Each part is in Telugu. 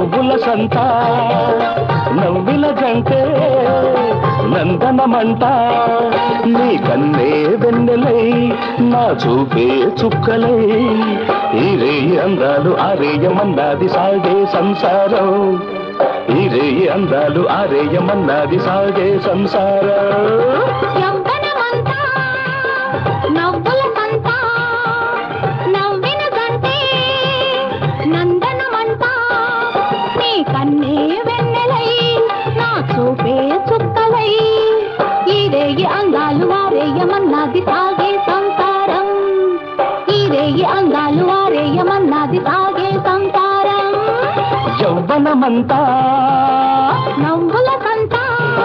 నవ్వుల సంత నవ్విన జంటే నందనమంట నీ కన్నే వెన్నెలై నా చూపే చుక్కలై ఈ రేయి అందాలు ఆ రేయమన్నది సాగే సంసారం ఈ రేయి అందాలు ఆ రేయమన్నది సాగే సంసారం యవ్వనమంతా నవ్వుల సంత నవ్విన గంటే నందనమంతా నీ కన్నే వెన్నెలై నా చూపే చుక్కలై ఈ రేగి అందాలు వారేయమన్నది సాగే సంసారం ఈ రేగి అందాలు వారేయమన్నది సాగే సంసారం యవ్వనమంతా నవ్వుల సంత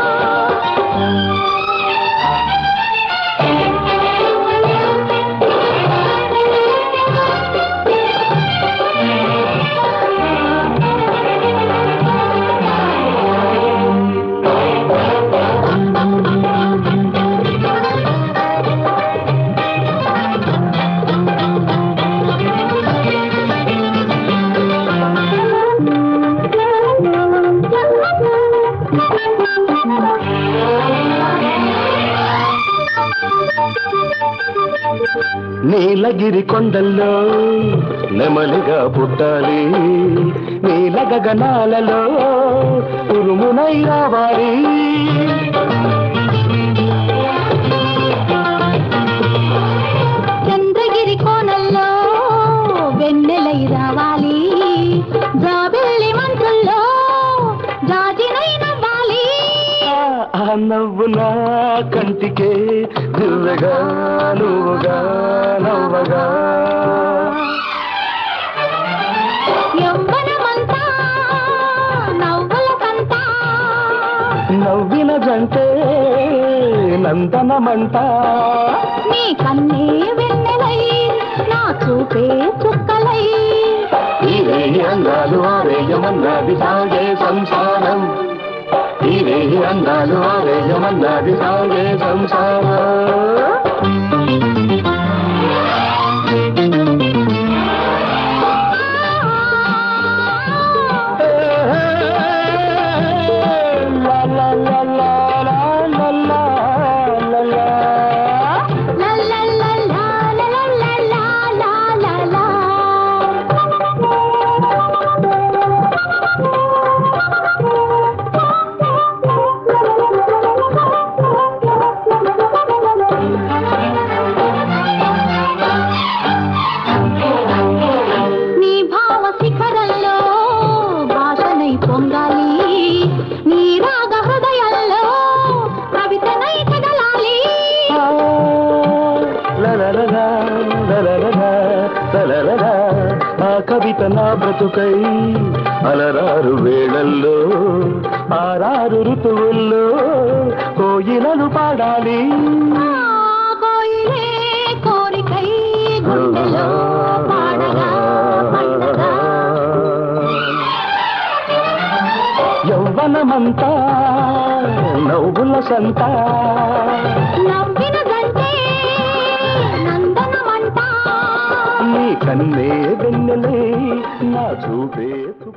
నీలగిరి కొండల్లో నెమలిగా పుట్టాలి నీల గగనాలలో ఉరుమునై రావాలి చంద్రగిరి కోనల్లో వెన్నెలై రావాలి జాబిల్లి మంచుల్లో జాజినై నవ్వాలి ఆ నవ్వు నా కంటికే దివ్వగా నువ్వుగా నవ్వగా యవ్వనమంతా నవ్వుల సంత నవ్విన జంటే నందనమంట నీ కన్నే వెన్నెలై నా చూపే చుక్కలై ఈ రేయి అందాలు ఆరేయమన్నది సాగే సంసారం ఈ రేయి అందాలు ఆరేయమన్నది సాగే సంసారం La la la la la la la la la. లా లా లా లా లా లా లా లా లా నీ భావ శిఖరంలో భాషనై పొంగాలి నీ రాగ హృదయాల్లో కవితనై కదలాలి ఆ కవిత నా బ్రతుకై అలరారు వేళల్లో ఆరారు ఋతువుల్లో కోయిలలు పాడాలి ఆ కోయిలే కోరికై గుండెలో పాడగా పండగా యౌవనమంతా నవ్వుల సంత నవ్విన గంటే నందనమంట నీ కన్నే వెన్నెలే నా చూపే